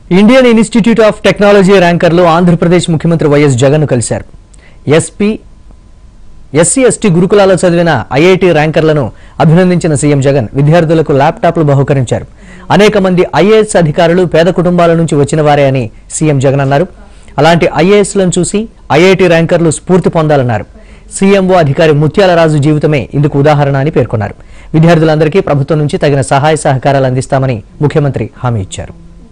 Indian Institute of Technology ర్యాంకర్లు ఆంధ్రప్రదేశ్ ముఖ్యమంత్రి YS Jagan కలిశారు ఎస్పీ ఎస్సీ ఎస్టీ గురుకులాల్లో చదివిన ఐఐటి ర్యాంకర్లను అభినందించిన సీఎం జగన్ విద్యార్థులకు ల్యాప్టాప్లు బహుకరించారు అనేక మంది ఐఏఎస్ అధికారులు పేద కుటుంబాల నుంచి వచ్చిన వారే అని సీఎం జగన్ అన్నారు అలాంటి ఐఏఎస్లను చూసి ఐఐటి ర్యాంకర్లు స్ఫూర్తి పొందాలన్నారు సీఎంఓ అధికారి ముత్యాలరాజు జీవితమే ఇందుకు ఉదాహరణ అని పేర్కొన్నారు విద్యార్థులందరికీ ప్రభుత్వం నుంచి తగిన సహాయ సహకారాలు అందిస్తామని ముఖ్యమంత్రి హామీ ఇచ్చారు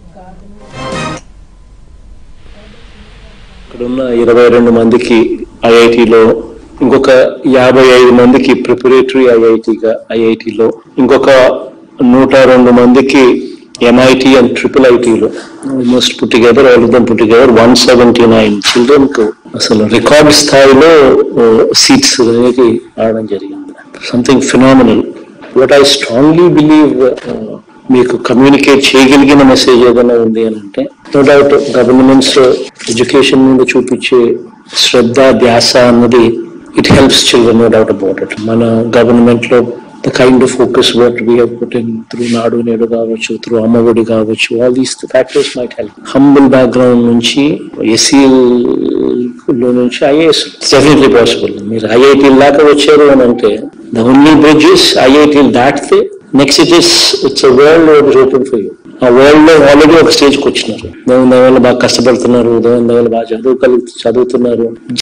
ఇక్కడున్న ఇరవై రెండు మందికి ఐఐటిలో ఇంకొక యాభై ఐదు మందికి ప్రిపరేటరీ ఐఐటిగా ఐఐటిలో ఇంకొక నూట రెండు మందికి ఎంఐటి అండ్ ట్రిపుల్ ఐటీలో almost put together all of them put together one seventy nine children కు అసలు రికార్డ్ స్థాయిలో సీట్స్ అనేది రావడం జరిగింది something phenomenal what I strongly believe మీకు కమ్యూనికేట్ చేయగలిగిన మెసేజ్ ఏదైనా ఉంది అని అంటే నో డౌట్ గవర్నమెంట్స్ ఎడ్యుకేషన్ మీద చూపించే శ్రద్ధ ధ్యాస అన్నది it helps children no doubt about it మన గవర్నమెంట్ లో the kind of focus work we put in through Nadu Nedu కావచ్చు త్రూ అమ్మఒడి కావచ్చు all these factors might help humble background నుంచి ఎస్సీ లో నుంచి ఐఏఎస్ డెఫినెట్లీ పాసిబుల్ మీరు ఐఐటీ దాకా వచ్చారు అని అంటే ద ఓన్లీ బ్రిడ్జెస్ ఐఐటీ దాటితే next it is it's world open for you ఆ వరల్డ్ లో ఆల్రెడీ ఒక స్టేజ్కి వచ్చినారు దేవుని దయ వల్ల బాగా కష్టపడుతున్నారు దేవుని దయ వల్ల బాగా చదువుకలు చదువుతున్నారు